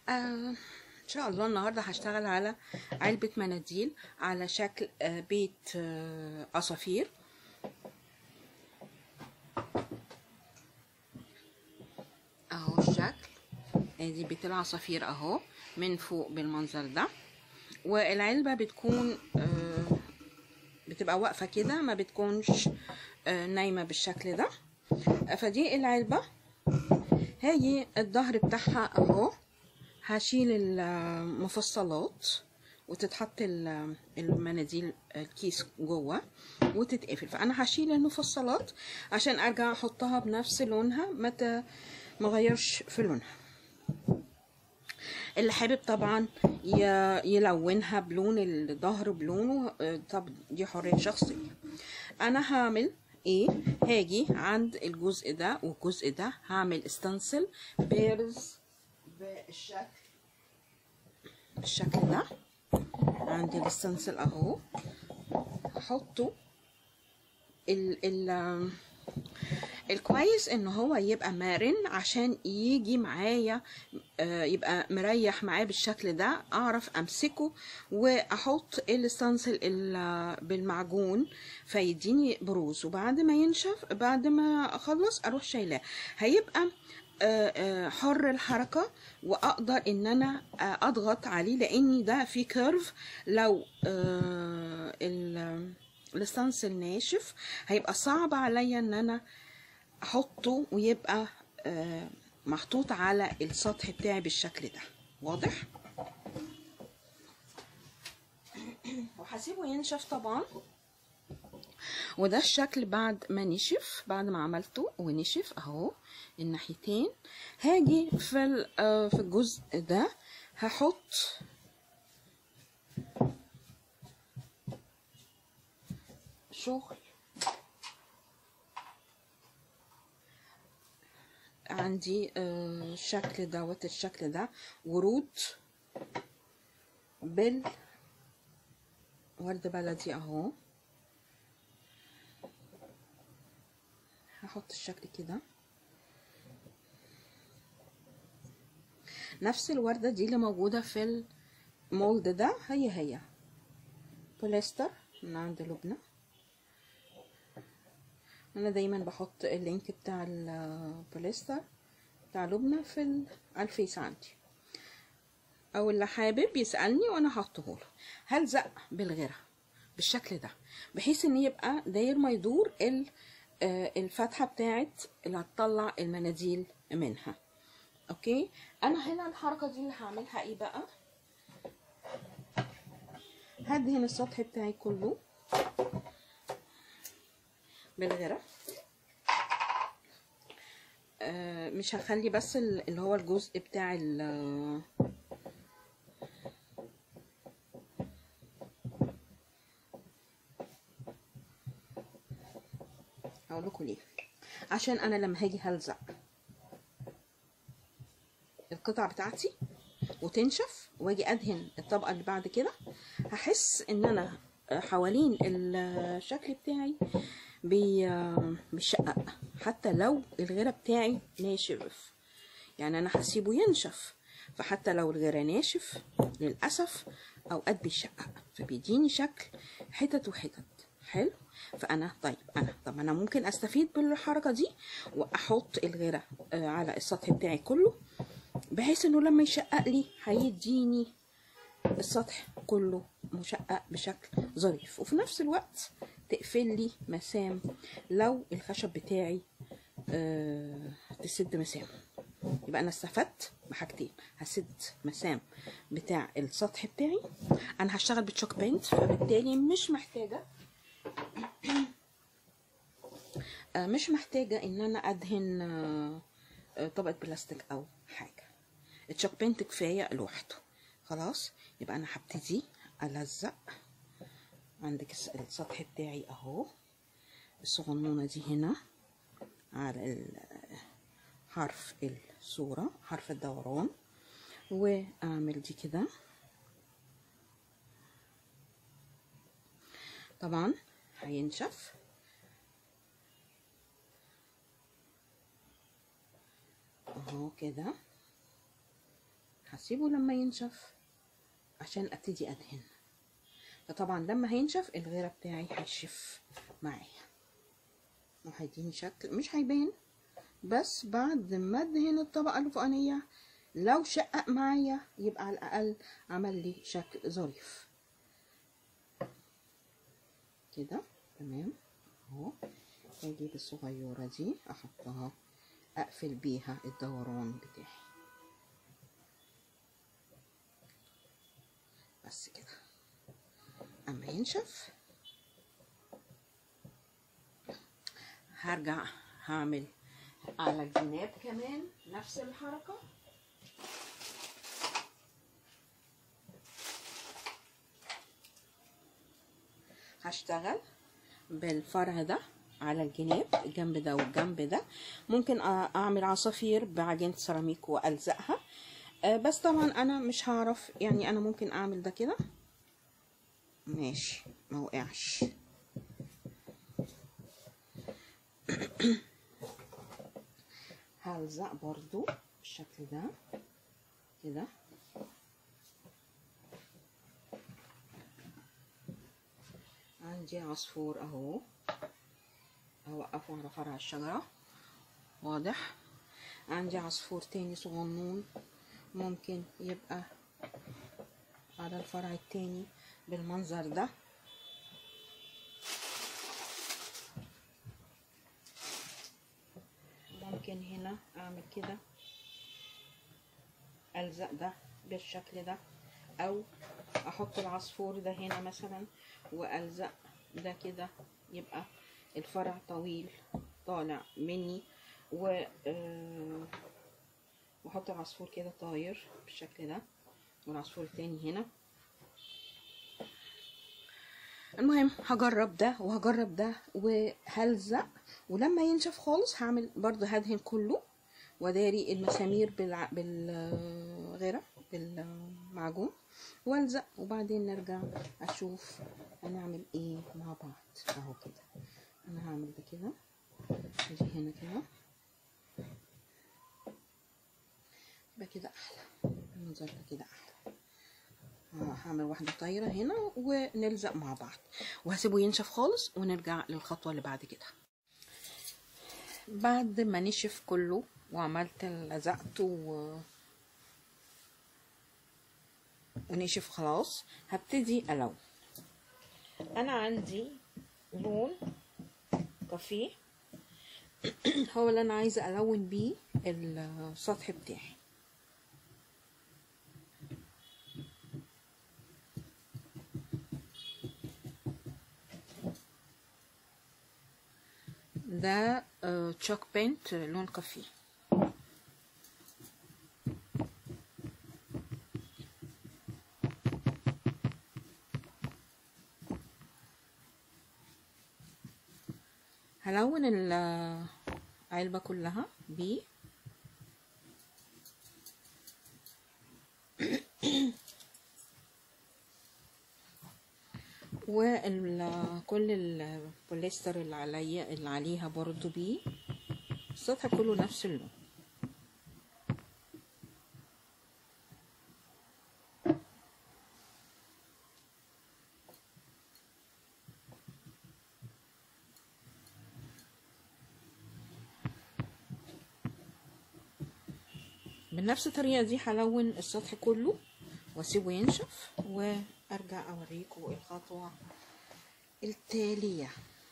آه ان شاء الله النهارده هشتغل على علبة مناديل على شكل آه بيت آه عصافير اهو الشكل ادي بيت العصافير اهو من فوق بالمنظر ده والعلبة بتكون آه بتبقى واقفة كده ما بتكونش آه نايمة بالشكل ده فدي العلبة هاجي الظهر بتاعها اهو هشيل المفصلات وتتحط المناديل الكيس جوه وتتقفل فانا هشيل المفصلات عشان ارجع احطها بنفس لونها متى ما غيرش في لونها اللي حابب طبعا يلونها بلون الظهر بلونه طب دي حريه شخصيه انا هعمل ايه هاجي عند الجزء ده والجزء ده هعمل استنسل بيرز بالشكل بالشكل ده عندي الاستنسل اهو احطه ال ال الكويس ان هو يبقى مرن عشان يجي معايا يبقى مريح معاه بالشكل ده اعرف امسكه واحط الاستنسل بالمعجون فيديني بروز وبعد ما ينشف بعد ما اخلص اروح شايلاه هيبقى حر الحركة واقدر ان انا اضغط عليه لاني ده في كيرف لو الاستنسل ناشف هيبقى صعب عليا ان انا احطه ويبقى محطوط على السطح بتاعي بالشكل ده واضح وهسيبه ينشف طبعا وده الشكل بعد ما نشف بعد ما عملته ونشف اهو الناحيتين هاجي في في الجزء ده هحط شغل عندي الشكل دوت الشكل ده ورود بال ورد بلدي اهو هحط الشكل كده نفس الوردة دي اللي موجودة في المولد ده هي هي بوليستر من عند لبنى انا دايما بحط اللينك بتاع البوليستر بتاع لبنى في الفيس عندي او اللي حابب يسألني وانا هحطه له هلزق بالغيرة بالشكل ده بحيث ان يبقى داير ما يدور الفتحة بتاعت اللي هتطلع المناديل منها اوكي انا هنا الحركة دي اللي هعملها ايه بقى هدهن السطح بتاعي كله بالغرة آه مش هخلي بس اللي هو الجزء بتاع ال هقول لكم ليه عشان انا لما هاجي هلزق القطع بتاعتي وتنشف واجي ادهن الطبقه اللي بعد كده هحس ان انا حوالين الشكل بتاعي بيشقق حتى لو الغيرة بتاعي ناشف يعني انا هسيبه ينشف فحتى لو الغيرة ناشف للأسف اوقات بيشقق فبيديني شكل حتت وحتت حلو فانا طيب انا طب انا ممكن استفيد بالحركة دي واحط الغيرة على السطح بتاعي كله بحيث انه لما يشقق لي هيديني السطح كله مشقق بشكل ظريف وفي نفس الوقت تقفل لي مسام لو الخشب بتاعي أه تسد مسام يبقى انا استفدت بحاجتين هسد مسام بتاع السطح بتاعي انا هشتغل بتشوك بينت فبالتالي مش محتاجه أه مش محتاجه ان انا ادهن أه طبقه بلاستيك او حاجه التشوك بينت كفايه لوحده خلاص يبقى انا هبتدي الزق عندك السطح بتاعي اهو الصغنونة دي هنا على حرف الصورة حرف الدوران واعمل دي كده طبعا هينشف اهو كده هسيبه لما ينشف عشان ابتدي ادهن فطبعا لما هينشف الغيرة بتاعي هيشف معايا وهيديني شكل مش هيبان بس بعد ما ادهن الطبقة الفوقانية لو شقق معايا يبقى على الأقل عمل لي شكل ظريف كده تمام اهو اجيب الصغيرة دي احطها اقفل بيها الدوران بتاعي بس كده اما ينشف هرجع هعمل على الجناب كمان نفس الحركة هشتغل بالفرع ده على الجناب الجنب ده والجنب ده ممكن أ- اعمل عصافير بعجينة سيراميك والزقها آه، بس طبعا انا مش هعرف يعني انا ممكن اعمل ده كده ماشي ما وقعش هلزق برضو بالشكل ده كده عندي عصفور اهو اوقفه على فرع الشجرة واضح عندي عصفور تاني صغنون ممكن يبقى على الفرع التاني بالمنظر ده ممكن هنا اعمل كده الزق ده بالشكل ده او احط العصفور ده هنا مثلا والزق ده كده يبقى الفرع طويل طالع مني و آه، واحط العصفور كده طاير بالشكل ده والعصفور التاني هنا المهم هجرب ده وهجرب ده وهلزق ولما ينشف خالص هعمل برضه هدهن كله وداري المسامير بالع... بالغيرة بالمعجون والزق وبعدين نرجع اشوف هنعمل ايه مع بعض اهو كده انا هعمل ده كده اجي هنا كده يبقى كده احلى المنظر ده كده احلى آه، هعمل واحدة طايرة هنا ونلزق مع بعض وهسيبه ينشف خالص ونرجع للخطوة اللي بعد كده بعد ما نشف كله وعملت لزقت و... ونشف خلاص هبتدي ألون أنا عندي لون كافيه هو اللي أنا عايزة ألون بيه السطح بتاعي ده آه، تشوك بينت آه، لون كافيه هلون العلبة كلها ب وكل البوليستر اللي عليا اللي عليها برضو بيه السطح كله نفس اللون بنفس الطريقة دي هلون السطح كله واسيبه ينشف وارجع اوريكم الخطوة التالية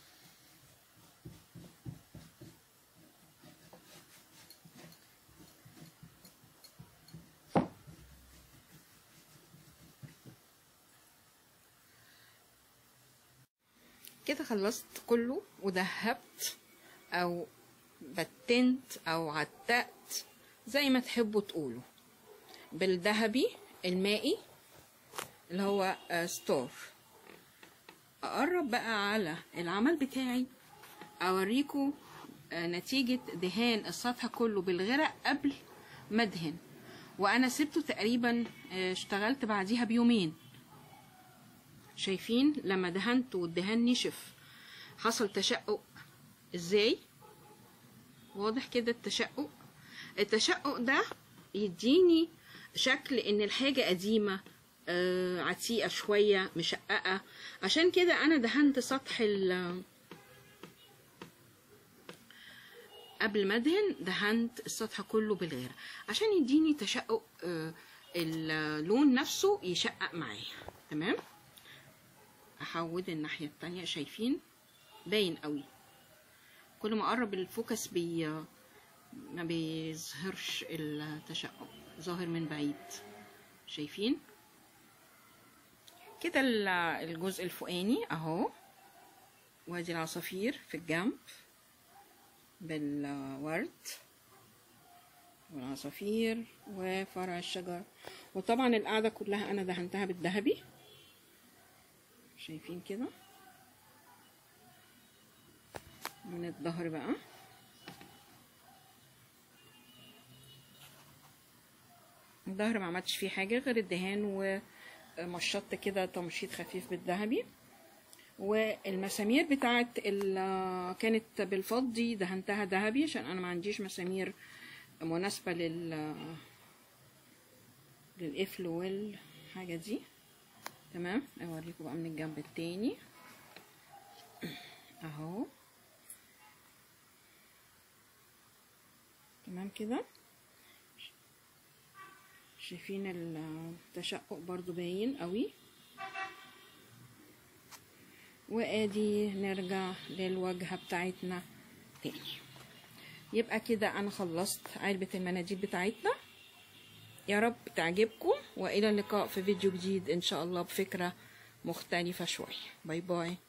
كده خلصت كله ودهبت او بتنت او عتقت زي ما تحبوا تقولوا بالذهبي المائي اللي هو آه، ستور اقرب بقى على العمل بتاعي اوريكم آه، نتيجة دهان السطح كله بالغرق قبل ما ادهن وانا سبته تقريبا آه، اشتغلت بعديها بيومين شايفين لما دهنت والدهان نشف حصل تشقق ازاي واضح كده التشقق التشقق ده يديني شكل ان الحاجة قديمة آه، عتيقة شوية مشققة عشان كده انا دهنت سطح ال قبل ما ادهن دهنت السطح كله بالغيرة عشان يديني تشقق آه، اللون نفسه يشقق معايا تمام احود الناحية التانية شايفين باين قوي كل ما اقرب الفوكس بي ما بيظهرش التشقق ظاهر من بعيد شايفين كده ال- الجزء الفوقاني اهو وادي العصافير في الجنب بالورد والعصافير وفرع الشجر وطبعا القاعدة كلها انا دهنتها بالذهبي شايفين كده من الظهر بقى الظهر ما عملتش فيه حاجة غير الدهان ومشطت كده تمشيط خفيف بالذهبي والمسامير بتاعت ال- كانت بالفضي دهنتها ذهبي عشان انا ما عنديش مسامير مناسبة لل للقفل والحاجة دي تمام اوريكم بقى من الجنب التاني اهو تمام كده شايفين التشقق برضو باين قوي وادي نرجع للواجهة بتاعتنا تاني يبقى كده انا خلصت علبة المناديل بتاعتنا يا رب تعجبكم والى اللقاء في فيديو جديد ان شاء الله بفكرة مختلفة شوية باي باي